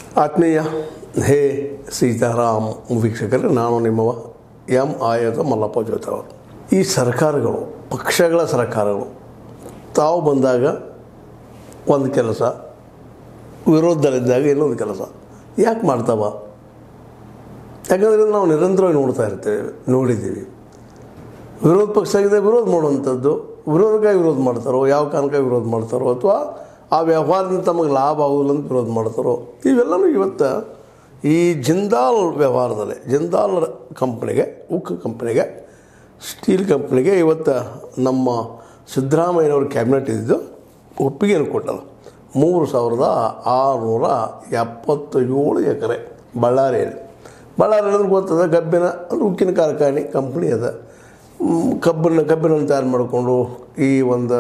ಆತ್ಮೀಯ ಹೇ ಸೀತಾರಾಮ್ ವೀಕ್ಷಕರೇ ನಾನು ನಿಮ್ಮವ ಎಂ ಆಯದ ಮಲ್ಲಪ್ಪ ಜೋತ ಅವರು ಈ ಸರ್ಕಾರಗಳು ಪಕ್ಷಗಳ ಸರ್ಕಾರಗಳು ತಾವು ಬಂದಾಗ ಒಂದು ಕೆಲಸ ವಿರೋಧದಲ್ಲಿದ್ದಾಗ ಇನ್ನೊಂದು ಕೆಲಸ ಯಾಕೆ ಮಾಡ್ತಾವ ಯಾಕಂದರೆ ನಾವು ನಿರಂತರವಾಗಿ ನೋಡ್ತಾ ಇರ್ತೇವೆ ನೋಡಿದ್ದೀವಿ ವಿರೋಧ ಪಕ್ಷ ಆಗಿದೆ ವಿರೋಧ ಮಾಡುವಂಥದ್ದು ವಿರೋಧಕ್ಕಾಗಿ ವಿರೋಧ ಮಾಡ್ತಾರೋ ಯಾವ ಕಾರಣಕ್ಕಾಗಿ ವಿರೋಧ ಮಾಡ್ತಾರೋ ಅಥವಾ ಆ ವ್ಯವಹಾರದಿಂದ ತಮಗೆ ಲಾಭ ಆಗೋದಿಲ್ಲ ಅಂತ ವಿರೋಧ ಮಾಡ್ತಾರೋ ಇವೆಲ್ಲನೂ ಇವತ್ತು ಈ ಜಿಂದಾಲ್ ವ್ಯವಹಾರದಲ್ಲಿ ಜಿಂದಾಲ್ ಕಂಪ್ನಿಗೆ ಉಕ್ಕು ಕಂಪ್ನಿಗೆ ಸ್ಟೀಲ್ ಕಂಪ್ನಿಗೆ ಇವತ್ತು ನಮ್ಮ ಸಿದ್ದರಾಮಯ್ಯನವ್ರ ಕ್ಯಾಬಿನೆಟ್ ಇದ್ದು ಒಪ್ಪಿಗೆಯನ್ನು ಕೊಟ್ಟಲ್ಲ ಮೂರು ಸಾವಿರದ ಆರುನೂರ ಎಪ್ಪತ್ತೇಳು ಎಕರೆ ಬಳ್ಳಾರಿಯಲ್ಲಿ ಬಳ್ಳಾರಿ ಅಂದ್ರೆ ಗೊತ್ತದ ಕಬ್ಬಿನ ಅಂದ್ರೆ ಉಕ್ಕಿನ ಕಾರ್ಖಾನೆ ಕಂಪ್ನಿ ಅದ ಮ್, ಕಬ್ಬಿನ ಕಬ್ಬಿನನ್ನು ತಯಾರು ಮಾಡಿಕೊಂಡು ಈ ಒಂದು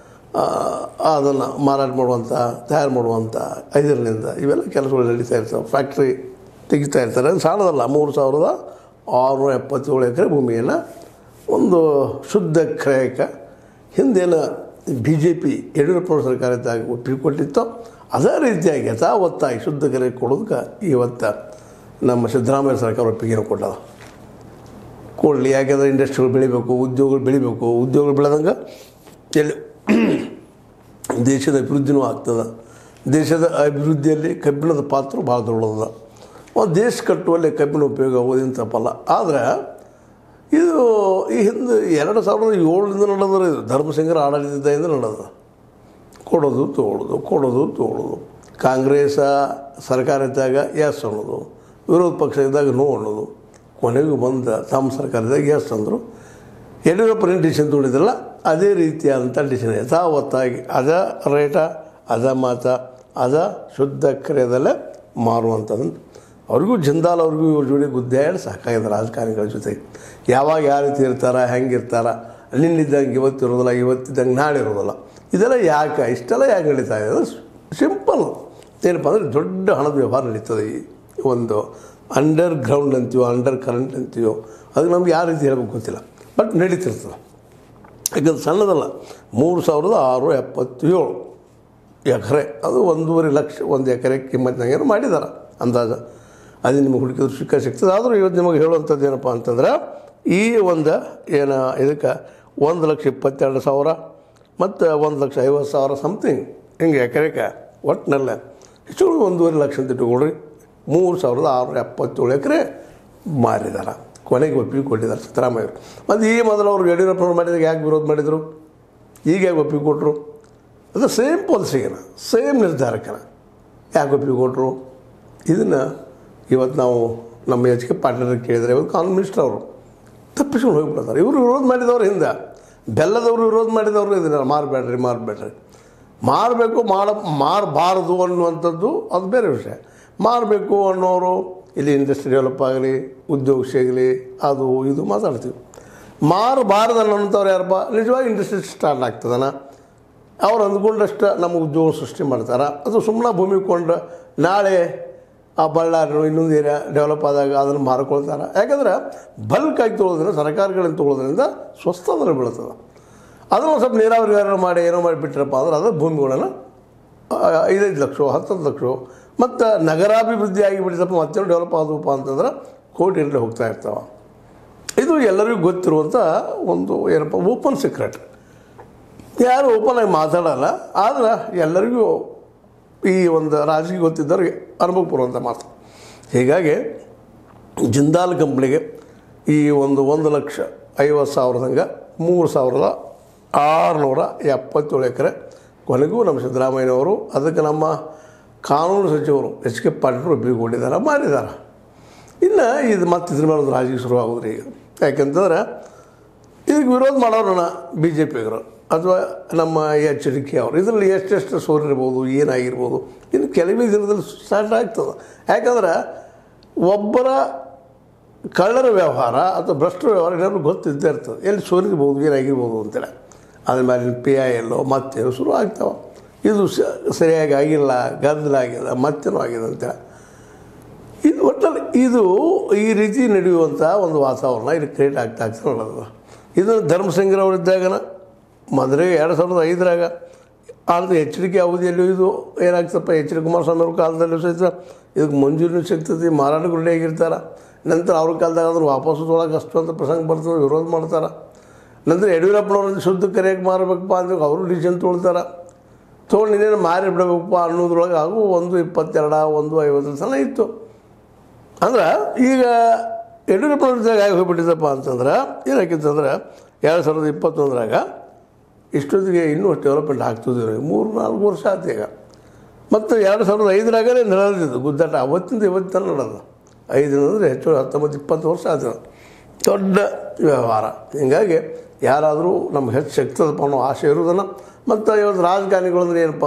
ಅದನ್ನು ಮಾರಾಟ ಮಾಡುವಂಥ ತಯಾರು ಮಾಡುವಂಥ ಐದರಿಂದ ಇವೆಲ್ಲ ಕೆಲಸಗಳು ನಡೀತಾ ಇರ್ತವೆ ಫ್ಯಾಕ್ಟ್ರಿ ತೆಗಿತಾ ಇರ್ತಾರೆ ಅದು ಸಾಲದಲ್ಲ ಮೂರು ಸಾವಿರದ ಆರುನೂರ ಎಪ್ಪತ್ತೇಳು ಎಕರೆ ಭೂಮಿಯನ್ನು ಒಂದು ಶುದ್ಧ ಕ್ರಯಕ್ಕೆ ಹಿಂದೇನು ಬಿ ಜೆ ಪಿ ಯಡಿಯೂರಪ್ಪನವ್ರ ಸರ್ಕಾರ ಇದ್ದಾಗ ಒಪ್ಪಿಗೆ ಕೊಟ್ಟಿತ್ತು ಅದೇ ರೀತಿಯಾಗಿ ಯಥಾವತ್ತಾಗಿ ಶುದ್ಧ ಕ್ರಯ ಕೊಡೋದಕ್ಕೆ ಇವತ್ತು ನಮ್ಮ ಸಿದ್ದರಾಮಯ್ಯ ಸರ್ಕಾರ ಒಪ್ಪಿಗೆಯನ್ನು ಕೊಟ್ಟದ ಕೊಡಲಿ ಯಾಕೆಂದರೆ ಇಂಡಸ್ಟ್ರಿಗಳು ಬೆಳಿಬೇಕು ಉದ್ಯೋಗಗಳು ಬೆಳಿಬೇಕು ಉದ್ಯೋಗಗಳು ಬೆಳೆದಂಗೆ ಎಲ್ಲಿ ದೇಶದ ಅಭಿವೃದ್ಧಿನೂ ಆಗ್ತದೆ ದೇಶದ ಅಭಿವೃದ್ಧಿಯಲ್ಲಿ ಕಬ್ಬಿಣದ ಪಾತ್ರ ಭಾಳ ದೊಡ್ಡದ ಒಂದು ದೇಶ ಕಟ್ಟುವಲ್ಲಿ ಕಬ್ಬಿಣ ಉಪಯೋಗ ಆಗೋದೇನು ತಪ್ಪಲ್ಲ ಆದರೆ ಇದು ಈ ಹಿಂದೆ ಎರಡು ಸಾವಿರದ ಏಳರಿಂದ ನಡೆದ್ರೆ ಇದು ಧರ್ಮಸಿಂಗರ ಆಡಳಿತದಿಂದ ನಡೆದ ಕೊಡೋದು ತೊಗೊಳೋದು ಕೊಡೋದು ತೊಗೊಳೋದು ಕಾಂಗ್ರೆಸ್ ಸರ್ಕಾರ ಇದ್ದಾಗ ಎಸ್ ಅನ್ನೋದು ವಿರೋಧ ಪಕ್ಷ ಇದ್ದಾಗ ನೋ ಅನ್ನೋದು ಕೊನೆಗೂ ಬಂದ ತಮ್ಮ ಸರ್ಕಾರದಾಗ ಎಸ್ ಅಂದರು ಯಡಿಯೂರಪ್ಪನ ಡಿಸಿಷನ್ ತೊಗೊಂಡಿದ್ರಲ್ಲ ಅದೇ ರೀತಿಯಾದಂಥ ಡಿಸಿಷನ್ ಯಥಾವತ್ತಾಗಿ ಅದ ರೇಟ ಅದ ಮಾತ ಅದ ಶುದ್ಧ ಕ್ರಿಯದಲ್ಲೇ ಮಾರುವಂಥದ್ದು ಅವ್ರಿಗೂ ಜಿಂದಾಲ್ ಅವ್ರಿಗೂ ಇವ್ರ ಜೋಡಿ ಗುದ್ದಾಡಿ ಸಾಕಾಗಿದೆ ರಾಜಕಾರಣಿಗಳ ಜೊತೆಗೆ ಯಾವಾಗ ಯಾವ ರೀತಿ ಇರ್ತಾರ ಹೆಂಗಿರ್ತಾರ ನಿನ್ನಿದ್ದಂಗೆ ಇವತ್ತಿರೋದಿಲ್ಲ ಇವತ್ತಿದ್ದಂಗೆ ನಾಳೆ ಇರೋದಿಲ್ಲ ಇದೆಲ್ಲ ಯಾಕೆ ಇಷ್ಟೆಲ್ಲ ಯಾಕೆ ನಡೀತಾ ಇದೆ ಸಿಂಪಲ್ ಏನಪ್ಪ ಅಂದರೆ ದೊಡ್ಡ ಹಣದ ವ್ಯವಹಾರ ನಡೀತದೆ ಈ ಒಂದು ಅಂಡರ್ ಗ್ರೌಂಡ್ ಅಂತೀವೋ ಅಂಡರ್ ಕರೆಂಟ್ ಅಂತೀವೋ ಅದಕ್ಕೆ ನಮ್ಗೆ ಯಾವ ರೀತಿ ಹೇಳ್ಬೇಕು ಗೊತ್ತಿಲ್ಲ ಬಟ್ ನಡೀತಿರ್ತದೆ ಯಾಕಂದ್ರೆ ಸಣ್ಣದಲ್ಲ ಮೂರು ಸಾವಿರದ ಆರು ಎಪ್ಪತ್ತೇಳು ಎಕರೆ ಅದು ಒಂದೂವರೆ ಲಕ್ಷ ಒಂದು ಎಕರೆ ಕಿಮ್ಮತ್ತಿನಾಗೇನು ಮಾಡಿದ್ದಾರೆ ಅಂದಾಜು ಅದು ನಿಮಗೆ ಹುಡುಕಿದ್ರೆ ಸಿಕ್ಕ ಸಿಗ್ತದೆ ಆದರೂ ಇವತ್ತು ನಿಮಗೆ ಹೇಳುವಂಥದ್ದು ಏನಪ್ಪ ಅಂತಂದ್ರೆ ಈ ಒಂದು ಏನು ಇದಕ್ಕೆ ಒಂದು ಲಕ್ಷ ಇಪ್ಪತ್ತೆರಡು ಸಾವಿರ ಮತ್ತು ಒಂದು ಲಕ್ಷ ಐವತ್ತು ಸಾವಿರ ಸಮಥಿಂಗ್ ಹಿಂಗೆ ಎಕರೆಗೆ ಒಟ್ಟಿನಲ್ಲೇ ಹೆಚ್ಚು ಕಡಿಮೆ ಒಂದೂವರೆ ಲಕ್ಷ ಅಂತ ಇಟ್ಕೊಳ್ರಿ ಮೂರು ಸಾವಿರದ ಆರುನೂರ ಎಪ್ಪತ್ತೇಳು ಎಕರೆ ಮಾರಿದ್ದಾರೆ ಕೊನೆಗೆ ಒಪ್ಪಿಗೆ ಕೊಟ್ಟಿದ್ದಾರೆ ಸಿದ್ದರಾಮಯ್ಯರು ಮತ್ತು ಈ ಮೊದಲು ಅವರು ಯಡಿಯೂರಪ್ಪನವ್ರು ಮಾಡಿದಾಗ ಯಾಕೆ ವಿರೋಧ ಮಾಡಿದರು ಈಗ ಯಾಕೆ ಒಪ್ಪಿಗೆ ಕೊಟ್ಟರು ಅದು ಸೇಮ್ ಪಾಲಿಸಿಗೆನ ಸೇಮ್ ನಿರ್ಧಾರಕ್ಕನ ಯಾಕೆ ಒಪ್ಪಿಗೆ ಕೊಟ್ಟರು ಇದನ್ನು ಇವತ್ತು ನಾವು ನಮ್ಮ ಎಚ್ ಕೆ ಪಾಟೀಲರಿಗೆ ಕೇಳಿದರೆ ಇವತ್ತು ಕಾನೂನು ಮಿನಿಸ್ಟರ್ ಅವರು ತಪ್ಪಿಸ್ಕೊಂಡು ಹೋಗಿಬಿಡ್ತಾರೆ ಇವರು ವಿರೋಧ ಮಾಡಿದವ್ರು ಹಿಂದೆ ಬೆಲ್ಲದವರು ವಿರೋಧ ಮಾಡಿದವರು ಇದನ್ನ ಮಾರಬೇಡ್ರಿ ಮಾರಬೇಡ್ರಿ ಮಾರಬೇಕು ಮಾಡ ಮಾರಬಾರ್ದು ಅನ್ನುವಂಥದ್ದು ಅದು ಬೇರೆ ವಿಷಯ ಮಾರಬೇಕು ಅನ್ನೋರು ಇಲ್ಲಿ ಇಂಡಸ್ಟ್ರಿ ಡೆವಲಪ್ ಆಗಲಿ ಉದ್ಯೋಗ ಸಿಗಲಿ ಅದು ಇದು ಮಾತಾಡ್ತೀವಿ ಮಾರಬಾರ್ದು ಅನ್ನೋಂಥವ್ರು ಯಾರಪ್ಪ ನಿಜವಾಗಿ ಇಂಡಸ್ಟ್ರಿ ಸ್ಟಾರ್ಟ್ ಆಗ್ತದನ ಅವ್ರು ಅಂದ್ಕೊಂಡಷ್ಟು ನಮ್ಮ ಉದ್ಯೋಗ ಸೃಷ್ಟಿ ಮಾಡ್ತಾರೆ ಅದು ಸುಮ್ಮನೆ ಭೂಮಿ ಕೊಂಡು ನಾಳೆ ಆ ಬಳ್ಳಾರಿ ಇನ್ನೊಂದು ಏರಿಯಾ ಡೆವಲಪ್ ಆದಾಗ ಅದನ್ನು ಮಾರ್ಕೊಳ್ತಾರೆ ಯಾಕಂದ್ರೆ ಬಲ್ಕ್ ಆಗಿ ತೊಗೊಳೋದ್ರಿಂದ ಸರ್ಕಾರಗಳಿಂದ ತೊಗೊಳೋದ್ರಿಂದ ಸ್ವಸ್ಥದಲ್ಲಿ ಬೀಳ್ತದೆ ಅದನ್ನು ಸ್ವಲ್ಪ ನೀರಾವರಿ ವ್ಯವಹಾರ ಮಾಡಿ ಏನೋ ಮಾಡಿಬಿಟ್ರಪ್ಪ ಅಂದ್ರೆ ಅದು ಭೂಮಿಗಳನ್ನು ಐದೈದು ಲಕ್ಷ ಹತ್ತತ್ತು ಲಕ್ಷ ಮತ್ತು ನಗರಾಭಿವೃದ್ಧಿ ಆಗಿಬಿಡ್ತಪ್ಪ ಮತ್ತೆ ಡೆವಲಪ್ ಆದವಪ್ಪ ಅಂತಂದ್ರೆ ಕೋಟಿಯಲ್ಲಿ ಹೋಗ್ತಾ ಇರ್ತಾವೆ ಇದು ಎಲ್ಲರಿಗೂ ಗೊತ್ತಿರುವಂಥ ಒಂದು ಏನಪ್ಪ ಓಪನ್ ಸೀಕ್ರೆಟ್ ಯಾರು ಓಪನ್ ಆಗಿ ಮಾತಾಡಲ್ಲ ಆದ್ರೆ ಎಲ್ಲರಿಗೂ ಈ ಒಂದು ರಾಜಕೀಯ ಗೊತ್ತಿದ್ದವ್ರಿಗೆ ಅನುಭವ ಬರುವಂಥ ಮಾತು ಹೀಗಾಗಿ ಜಿಂದಾಲ್ ಕಂಪ್ನಿಗೆ ಈ ಒಂದು ಒಂದು ಲಕ್ಷ ಐವತ್ತು ಸಾವಿರದಂಗೆ ಮೂರು ಸಾವಿರದ ಆರುನೂರ ಎಪ್ಪತ್ತೇಳು ಎಕರೆ ಕೊನೆಗೂ ನಮ್ಮ ಸಿದ್ದರಾಮಯ್ಯನವರು ಅದಕ್ಕೆ ನಮ್ಮ ಕಾನೂನು ಸಚಿವರು ಎಚ್ ಕೆ ಪಾಟೀಲ್ ಒಪ್ಪಿಗೆ ಕೊಟ್ಟಿದ್ದಾರೆ ಮಾಡಿದ್ದಾರೆ ಇನ್ನು ಇದು ಮತ್ತೆ ಇದ್ರ ಮೇಲೆ ಒಂದು ರಾಜಕೀಯ ಶುರು ಆಗೋದ್ರಿ ಈಗ ಯಾಕೆಂತಂದ್ರೆ ಇದಕ್ಕೆ ವಿರೋಧ ಮಾಡೋರನ್ನ ಬಿ ಜೆ ಪಿಗರು ಅಥವಾ ನಮ್ಮ ಎಚ್ ಡಿ ಕೆ ಅವರು ಇದರಲ್ಲಿ ಎಷ್ಟೆಷ್ಟು ಸೋರಿರ್ಬೋದು ಏನಾಗಿರ್ಬೋದು ಇನ್ನು ಕೆಲವೇ ದಿನದಲ್ಲಿ ಸ್ಟಾರ್ಟ್ ಆಗ್ತದೆ ಯಾಕಂದ್ರೆ ಒಬ್ಬರ ಕಳ್ಳರ ವ್ಯವಹಾರ ಅಥವಾ ಭ್ರಷ್ಟರ ವ್ಯವಹಾರ ಏನಾದ್ರು ಗೊತ್ತಿದ್ದೇ ಇರ್ತದೆ ಎಲ್ಲಿ ಸೋರಿರ್ಬೋದು ಏನಾಗಿರ್ಬೋದು ಅಂತೇಳಿ ಅದ್ರ ಮೇಲೆ ಪಿ ಐ ಎಲ್ಲೋ ಮತ್ತೇನೋ ಶುರು ಆಗ್ತಾವೆ ಇದು ಸ- ಸರಿಯಾಗಿ ಆಗಿಲ್ಲ ಗದ್ದಲ ಆಗಿದೆ ಮತ್ತೇನೋ ಆಗಿದೆ ಅಂತೇಳಿ ಇದು ಒಟ್ಟಲ್ಲಿ ಇದು ಈ ರೀತಿ ನಡೆಯುವಂಥ ಒಂದು ವಾತಾವರಣ ಇಲ್ಲಿ ಕ್ರಿಯೇಟ್ ಆಗ್ತಾ ಆಗ್ತಾ ನೋಡೋದು ಇದು ಧರ್ಮಸಿಂಗ್ರವರಿದ್ದಾಗನ ಮೊದಲೇ ಎರಡು ಸಾವಿರದ ಐದರಾಗ ಆದರೆ ಎಚ್ಚರಿಕೆ ಅವಧಿಯಲ್ಲೂ ಇದು ಏನಾಗ್ತಪ್ಪ ಎಚ್ ಡಿ ಕುಮಾರಸ್ವಾಮಿ ಅವ್ರ ಕಾಲದಲ್ಲೂ ಸಹಿತ ಇದಕ್ಕೆ ಮಂಜೂರಿನೂ ಸಿಗ್ತದೆ ಮಾರಾಟಕ್ಕೆ ರೆಡಿ ಆಗಿರ್ತಾರೆ ನಂತರ ಅವ್ರ ಕಾಲದಾಗ ಆದ್ರೂ ವಾಪಸ್ಸು ತೊಗೊಳಕ್ಕೆ ಅಷ್ಟು ಅಂತ ಪ್ರಸಂಗ ಬರ್ತದೆ ವಿರೋಧ ಮಾಡ್ತಾರೆ ನಂತರ ಯಡಿಯೂರಪ್ಪನವ್ರನ್ನ ಶುದ್ಧ ಕರೆಯಕ್ಕೆ ಮಾರಬೇಕಪ್ಪ ಅಂದ್ರೆ ಅವರು ಡಿಸಿಷನ್ ತೊಗೊಳ್ತಾರೆ ತೊಗೊಂಡು ಇನ್ನೇನು ಮಾರಿ ಬಿಡಬೇಕಪ್ಪ ಅನ್ನೋದ್ರೊಳಗೆ ಹಾಗೂ ಒಂದು ಇಪ್ಪತ್ತೆರಡ ಒಂದು ಐವತ್ತರ ಸಲ ಇತ್ತು ಅಂದ್ರೆ ಈಗ ಯಡಿಯೂರಪ್ಪನವ್ರ ಆಗಿ ಹೋಗ್ಬಿಟ್ಟಿದ್ದಪ್ಪ ಅಂತಂದ್ರೆ ಏನಾಕಿತ್ತಂದ್ರೆ ಎರಡು ಸಾವಿರದ ಇಪ್ಪತ್ತೊಂದರಾಗ ಇಷ್ಟೊತ್ತಿಗೆ ಇನ್ನೂ ಅಷ್ಟು ಡೆವಲಪ್ಮೆಂಟ್ ಆಗ್ತಿದ್ವಿ ಮೂರು ನಾಲ್ಕು ವರ್ಷ ಆಯ್ತು ಈಗ ಮತ್ತು ಎರಡು ಸಾವಿರದ ಐದರಾಗಲೇ ನಡೆದಿದ್ದು ಗುದ್ದಾಟ ಅವತ್ತಿಂದ ಇವತ್ತಿನ ನಡೆದು ಐದು ಅಂದರೆ ಹೆಚ್ಚು ಹತ್ತೊಂಬತ್ತು ಇಪ್ಪತ್ತು ವರ್ಷ ಆಯ್ತು ದೊಡ್ಡ ವ್ಯವಹಾರ ಹೀಗಾಗಿ ಯಾರಾದರೂ ನಮ್ಗೆ ಹೆಚ್ಚು ಶಕ್ತದಪ್ಪ ಅನ್ನೋ ಆಸೆ ಇರೋದನ್ನು ಮತ್ತು ಇವತ್ತು ರಾಜಕಾರಣಿಗಳು ಅಂದ್ರೆ ಏನಪ್ಪ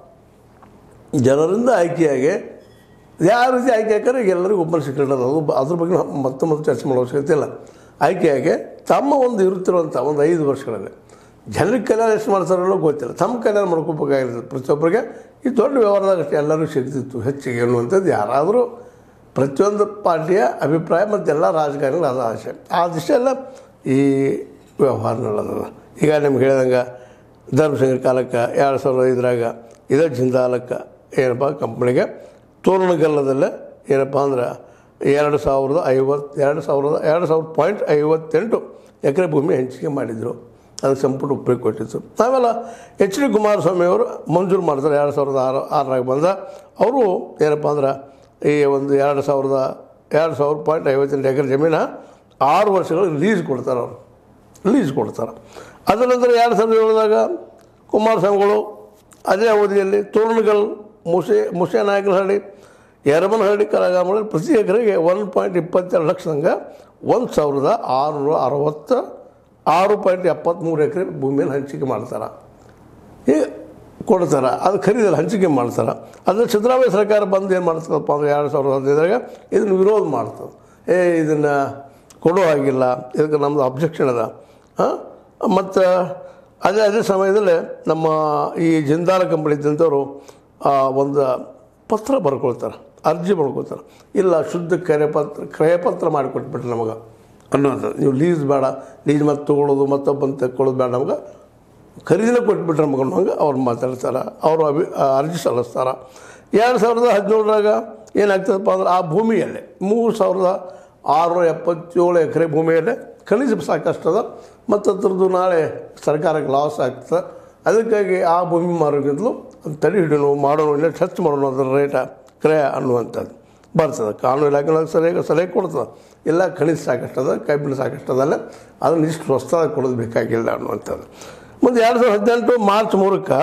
ಜನರಿಂದ ಆಯ್ಕೆಯಾಗಿ ಯಾವ ರೀತಿ ಆಯ್ಕೆ ಹಾಕಿದ್ರೆ ಈಗ ಎಲ್ಲರಿಗೂ ಒಬ್ಬರು ಸಿಕ್ಕಿರೋದು ಅದು ಬ- ಅದ್ರ ಬಗ್ಗೆ ನಾವು ಮತ್ತೆ ಮತ್ತೆ ಚರ್ಚೆ ಮಾಡೋ ಅವಶ್ಯಕತೆ ಇಲ್ಲ ಆಯ್ಕೆಯಾಗಿ ತಮ್ಮ ಒಂದು ಇರುತ್ತಿರುವಂಥ ಒಂದು ಐದು ವರ್ಷಗಳಲ್ಲಿ ಜನರಿಗೆ ಕಲ್ಯಾಣ ಎಷ್ಟು ಮಾಡ್ತಾರಲ್ಲೋ ಗೊತ್ತಿಲ್ಲ ತಮ್ಮ ಕಲ್ಯಾಣ ಮಾಡ್ಕೋಬೇಕಾಗಿರ್ತದೆ ಪ್ರತಿಯೊಬ್ಬರಿಗೆ ಈ ದೊಡ್ಡ ವ್ಯವಹಾರದಾಗ ಅಷ್ಟೇ ಎಲ್ಲರಿಗೂ ಸಿಗ್ತಿತ್ತು ಹೆಚ್ಚಿಗೆ ಅನ್ನುವಂಥದ್ದು ಯಾರಾದರೂ ಪ್ರತಿಯೊಂದು ಪಾರ್ಟಿಯ ಅಭಿಪ್ರಾಯ ಮತ್ತು ಎಲ್ಲ ರಾಜಕಾರಣಿಗಳು ಅದು ಆಸೆ ಆ ದಿಶೆಲ್ಲ ಈ ವ್ಯವಹಾರ ನಡೆದದ ಈಗ ನಿಮ್ಗೆ ಹೇಳ್ದಂಗೆ ಧರ್ಮಸಿಂಗ್ ಕಾಲಕ್ಕೆ ಎರಡು ಸಾವಿರದ ಐದರಾಗ ಇದೇ ಜಿಂದಾಲಕ್ಕೆ ಏನಪ್ಪ ಕಂಪ್ನಿಗೆ ತೋರಣಗಲ್ಲದಲ್ಲೇ ಏನಪ್ಪ ಅಂದ್ರೆ ಎರಡು ಸಾವಿರದ ಐವತ್ತು ಎರಡು ಸಾವಿರದ ಎರಡು ಸಾವಿರದ ಪಾಯಿಂಟ್ ಐವತ್ತೆಂಟು ಎಕರೆ ಭೂಮಿ ಹಂಚಿಕೆ ಮಾಡಿದರು ಅದಕ್ಕೆ ಸಂಪುಟ ಒಪ್ಪಿಗೆ ಕೊಟ್ಟಿತ್ತು ಆಮೇಲೆ ಎಚ್ ಡಿ ಕುಮಾರಸ್ವಾಮಿ ಅವರು ಮಂಜೂರು ಮಾಡ್ತಾರೆ ಎರಡು ಸಾವಿರದ ಆರು ಆರರಾಗ ಬಂದ ಅವರು ಏನಪ್ಪ ಅಂದ್ರೆ ಈ ಒಂದು ಎರಡು ಸಾವಿರದ ಎರಡು ಸಾವಿರ ಪಾಯಿಂಟ್ ಐವತ್ತೆಂಟು ಎಕರೆ ಜಮೀನ ಆರು ವರ್ಷಗಳು ಲೀಸ್ ಕೊಡ್ತಾರೆ ಅವರು ಲೀಸ್ ಕೊಡ್ತಾರೆ ಅದರ ನಂತರ ಎರಡು ಸಾವಿರದ ಏಳದಾಗ ಕುಮಾರಸ್ವಾಮಿಗಳು ಅದೇ ಅವಧಿಯಲ್ಲಿ ತೋರಣಗಲ್ ಮುಸೆ ಮುಸೇನಾಯಕನಹಳ್ಳಿ ಯರಮನಹಳ್ಳಿ ಕಲಗಾಮಗಳಲ್ಲಿ ಪ್ರತಿ ಎಕರೆಗೆ ಒನ್ ಪಾಯಿಂಟ್ ಇಪ್ಪತ್ತೆರಡು ಲಕ್ಷದಂಗೆ ಒಂದು ಸಾವಿರದ ಆರುನೂರ ಅರವತ್ತ ಆರು ಪಾಯಿಂಟ್ ಎಪ್ಪತ್ತ್ಮೂರು ಎಕರೆ ಭೂಮಿಯನ್ನು ಹಂಚಿಕೆ ಮಾಡ್ತಾರೆ ಈಗ ಕೊಡ್ತಾರೆ ಅದು ಖರೀದಲ್ಲ ಹಂಚಿಕೆ ಮಾಡ್ತಾರೆ ಅದನ್ನು ಸಿದ್ದರಾಮಯ್ಯ ಸರ್ಕಾರ ಬಂದು ಏನು ಮಾಡ್ತದಪ್ಪ ಅಂದ್ರೆ ಎರಡು ಸಾವಿರದ ಹದಿನೈದರಾಗ ಇದನ್ನು ವಿರೋಧ ಮಾಡ್ತದೆ ಏ ಇದನ್ನು ಕೊಡೋ ಹಾಗಿಲ್ಲ ಇದಕ್ಕೆ ನಮ್ಮದು ಅಬ್ಜೆಕ್ಷನ್ ಅದ ಮತ್ತು ಅದೇ ಅದೇ ಸಮಯದಲ್ಲಿ ನಮ್ಮ ಈ ಜಿಂದಾಲ ಕಂಪನಿ ಇದ್ದಂಥವ್ರು ಆ, ಒಂದು ಪತ್ರ ಬರ್ಕೊಳ್ತಾರೆ ಅರ್ಜಿ ಬರ್ಕೊಳ್ತಾರೆ ಇಲ್ಲ ಶುದ್ಧ ಕ್ರಯಪತ್ರ ಕ್ರಯಪತ್ರ ಮಾಡಿಕೊಟ್ಬಿಟ್ರೆ ನಮಗೆ ಅನ್ನೋಂಥದ್ದು ನೀವು ಲೀಸ್ ಬೇಡ ಲೀಸ್ ಮತ್ತೆ ತೊಗೊಳ್ಳೋದು ಮತ್ತೊಬ್ಬಂದು ತೆಕ್ಕೊಳ್ಳೋದು ಬೇಡ ನಮಗೆ ಖರೀದಿನ ಕೊಟ್ಬಿಟ್ರೆ ಮಗನ ಹಂಗೆ ಅವ್ರು ಮಾತಾಡ್ತಾರೆ ಅವರು ಅಭಿ ಆ, ಅರ್ಜಿ ಸಲ್ಲಿಸ್ತಾರೆ ಎರಡು ಸಾವಿರದ ಹದಿನೇಳರಾಗ ಏನಾಗ್ತದಪ್ಪ ಅಂದ್ರೆ ಆ ಭೂಮಿಯಲ್ಲೇ ಮೂರು ಸಾವಿರದ ಆರುನೂರ ಎಪ್ಪತ್ತೇಳು ಎಕರೆ ಭೂಮಿಯಲ್ಲೇ ಖನಿಜ ಸಾಕಷ್ಟು ಅದ ಮತ್ತು ಅದ್ರದ್ದು ನಾಳೆ ಸರ್ಕಾರಕ್ಕೆ ಲಾಸ್ ಆಗ್ತದೆ ಅದಕ್ಕಾಗಿ ಆ ಭೂಮಿ ಮಾರೋಕ್ಕಿಂತಲೂ ಅದು ತಡೆ ಹಿಡಿಯೋಣ ಮಾಡೋಣ ಇಲ್ಲ ಟಚ್ ಮಾಡೋಣ ಅದರ ರೇಟ ಕ್ರಯ ಅನ್ನುವಂಥದ್ದು ಬರ್ತದೆ ಕಾನೂನು ಇಲಾಖೆ ಸರಿಯಾಗಿ ಸಲಹೆ ಕೊಡ್ತದೆ ಇಲ್ಲ ಖನಿಜ ಸಾಕಷ್ಟದ ಕಬ್ಬಿಣ ಸಾಕಷ್ಟದಲ್ಲ ಅದನ್ನು ಇಷ್ಟು ಹೊಸ್ದಾಗಿ ಕೊಡೋದು ಬೇಕಾಗಿಲ್ಲ ಅನ್ನುವಂಥದ್ದು ಮುಂದೆ ಎರಡು ಸಾವಿರದ ಹದಿನೆಂಟು ಮಾರ್ಚ್ ಮೂರಕ್ಕೆ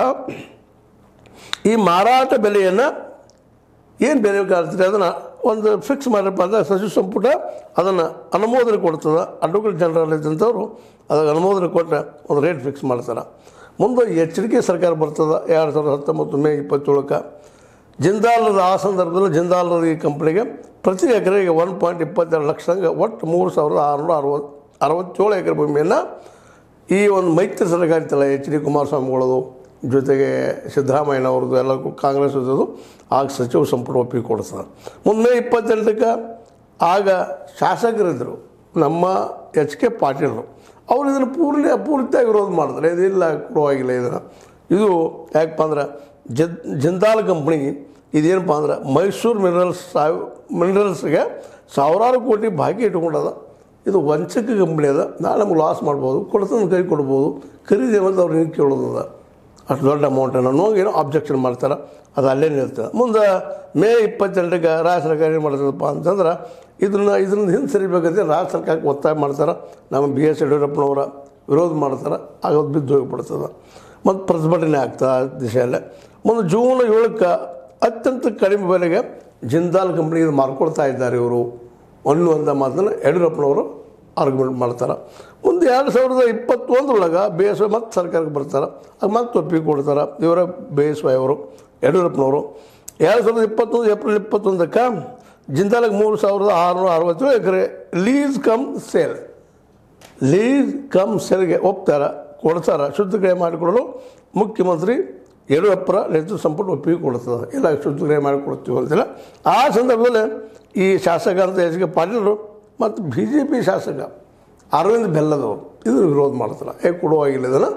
ಈ ಮಾರಾಟ ಬೆಲೆಯನ್ನು ಏನು ಬೆಲೆ ಕಾಡ್ತೀರಿ ಅದನ್ನು ಒಂದು ಫಿಕ್ಸ್ ಮಾಡಿರಪ್ಪ ಅಂದರೆ ಸಚಿವ ಸಂಪುಟ ಅದನ್ನು ಅನುಮೋದನೆ ಕೊಡ್ತದೆ ಅಡ್ವೊಕೇಟ್ ಜನರಲ್ ಇದ್ದಂಥವ್ರು ಅದಕ್ಕೆ ಅನುಮೋದನೆ ಕೊಟ್ಟರೆ ಒಂದು ರೇಟ್ ಫಿಕ್ಸ್ ಮಾಡ್ತಾರೆ ಮುಂದೆ ಎಚ್ಚರಿಕೆ ಸರ್ಕಾರ ಬರ್ತದೆ ಎರಡು ಸಾವಿರದ ಹತ್ತೊಂಬತ್ತು ಮೇ ಇಪ್ಪತ್ತೇಳಕ್ಕೆ ಜಿಂದಾಲದ ಆ ಸಂದರ್ಭದಲ್ಲಿ ಜಿಂದಾಲದ ಈ ಕಂಪ್ನಿಗೆ ಪ್ರತಿ ಎಕರೆಗೆ ಒನ್ ಪಾಯಿಂಟ್ ಇಪ್ಪತ್ತೆರಡು ಲಕ್ಷದಂಗೆ ಒಟ್ಟು ಮೂರು ಸಾವಿರದ ಆರುನೂರ ಅರವತ್ತು ಅರವತ್ತೇಳು ಎಕರೆ ಭೂಮಿಯನ್ನು ಈ ಒಂದು ಮೈತ್ರಿ ಸರ್ಕಾರ ಇತ್ತಲ್ಲ ಎಚ್ ಡಿ ಕುಮಾರಸ್ವಾಮಿಗಳದು ಜೊತೆಗೆ ಸಿದ್ದರಾಮಯ್ಯನವ್ರದ್ದು ಎಲ್ಲ ಕಾಂಗ್ರೆಸ್ ಇದ್ದದ್ದು ಆಗ ಸಚಿವ ಸಂಪುಟ ಒಪ್ಪಿಗೆ ಕೊಡ್ತಾರೆ ಮುಂದೆ ಇಪ್ಪತ್ತೆಂಟಕ್ಕೆ ಆಗ ಶಾಸಕರಿದ್ದರು ನಮ್ಮ ಎಚ್ ಕೆ ಪಾಟೀಲರು ಅವ್ರು ಇದನ್ನು ಪೂರ್ಣ ಪೂರ್ತಿಯಾಗಿ ವಿರೋಧ ಮಾಡ್ತಾರೆ ಇದಿಲ್ಲ ಕೊಡುವಾಗಿಲ್ಲ ಇದನ್ನು ಇದು ಯಾಕಪ್ಪ ಅಂದ್ರೆ ಜದ್ ಜಿಂದಾಲ್ ಕಂಪ್ನಿ ಇದೇನಪ್ಪ ಅಂದ್ರೆ ಮೈಸೂರು ಮಿನರಲ್ಸ್ ಸಾವ್ ಮಿನರಲ್ಸ್ಗೆ ಸಾವಿರಾರು ಕೋಟಿ ಬಾಕಿ ಇಟ್ಕೊಂಡದ ಇದು ವಂಚಕ ಕಂಪ್ನಿ ಅದ ನಾಳೆ ನಮ್ಗೆ ಲಾಸ್ ಮಾಡ್ಬೋದು ಕೊಡ್ತಂದು ಕೈ ಕೊಡ್ಬೋದು ಖರೀದಿ ಮತ್ತು ಅವ್ರು ಹಿಂಗೆ ಕೇಳೋದದ ಅಷ್ಟು ದೊಡ್ಡ ಅಮೌಂಟನ್ನು ಅನ್ನೋಂಗೆ ಏನೋ ಅಬ್ಜೆಕ್ಷನ್ ಮಾಡ್ತಾರೆ ಅದು ಅಲ್ಲೇ ನಿಲ್ತದೆ ಮುಂದೆ ಮೇ ಇಪ್ಪತ್ತೆಂಟಕ್ಕೆ ರಾಜ್ಯ ಸರ್ಕಾರ ಏನು ಮಾಡ್ತದಪ್ಪ ಅಂತಂದ್ರೆ ಇದನ್ನು ಇದರಿಂದ ಹಿಂದೆ ಸರಿಬೇಕಂತ ರಾಜ್ಯ ಸರ್ಕಾರಕ್ಕೆ ಒತ್ತಾಯ ಮಾಡ್ತಾರೆ ನಮ್ಮ ಬಿ ಎಸ್ ಯಡಿಯೂರಪ್ಪನವರ ವಿರೋಧ ಮಾಡ್ತಾರೆ ಆಗ ಅದು ಬಿದ್ದು ಹೋಗಿಬಿಡ್ತದೆ ಮತ್ತು ಪ್ರತಿಭಟನೆ ಆಗ್ತದೆ ಆ ದಿಶೆಯಲ್ಲೇ ಮುಂದೆ ಜೂನ್ ಏಳಕ್ಕೆ ಅತ್ಯಂತ ಕಡಿಮೆ ಬೆಲೆಗೆ ಜಿಂದಾಲ್ ಕಂಪ್ನಿ ಇದು ಮಾರ್ಕೊಳ್ತಾ ಇದ್ದಾರೆ ಇವರು ಅನ್ನುವಂಥ ಮಾತನ್ನು ಯಡಿಯೂರಪ್ಪನವರು ಆರ್ಗ್ಯುಮೆಂಟ್ ಮಾಡ್ತಾರೆ ಮುಂದೆ ಎರಡು ಸಾವಿರದ ಇಪ್ಪತ್ತೊಂದರೊಳಗೆ ಬಿ ಎಸ್ ವೈ ಮತ್ತೆ ಸರ್ಕಾರಕ್ಕೆ ಬರ್ತಾರೆ ಆಗ ಮತ್ತೆ ಒಪ್ಪಿಗೆ ಕೊಡ್ತಾರೆ ಇವರ ಬಿ ಎಸ್ ವೈ ಅವರು ಯಡಿಯೂರಪ್ಪನವರು ಎರಡು ಸಾವಿರದ ಇಪ್ಪತ್ತೊಂದು ಏಪ್ರಿಲ್ ಇಪ್ಪತ್ತೊಂದಕ್ಕೆ ಜಿಂದಾಲಿಗೆ ಮೂರು ಸಾವಿರದ ಆರುನೂರ ಅರವತ್ತೇಳು ಎಕರೆ lease cum sale lease cum ಸೆಲ್ಗೆ ಒಪ್ತಾರೆ ಕೊಡ್ತಾರೆ ಶುದ್ಧಕ್ರಿಯೆ ಮಾಡಿಕೊಡಲು ಮುಖ್ಯಮಂತ್ರಿ ಯಡಿಯೂರಪ್ಪರ ನೇತೃತ್ವ ಸಂಪುಟ ಒಪ್ಪಿಗೆ ಕೊಡ್ತದೆ ಇಲ್ಲ ಶುದ್ಧಕ್ರಿಯೆ ಮಾಡಿಕೊಡ್ತೀವಿ ಅಂತಿಲ್ಲ ಆ ಸಂದರ್ಭದಲ್ಲಿ ಈ ಶಾಸಕ ಅಂತ ಎಚ್ ಕೆ ಪಾಟೀಲರು ಮತ್ತು ಬಿ ಜೆ ಪಿ ಶಾಸಕ ಅರವಿಂದ್ ಬೆಲ್ಲದವರು ಇದನ್ನು ವಿರೋಧ ಮಾಡ್ತಾರೆ ಏ ಕೊಡುವಾಗಿಲ್ಲ ಇದನ್ನು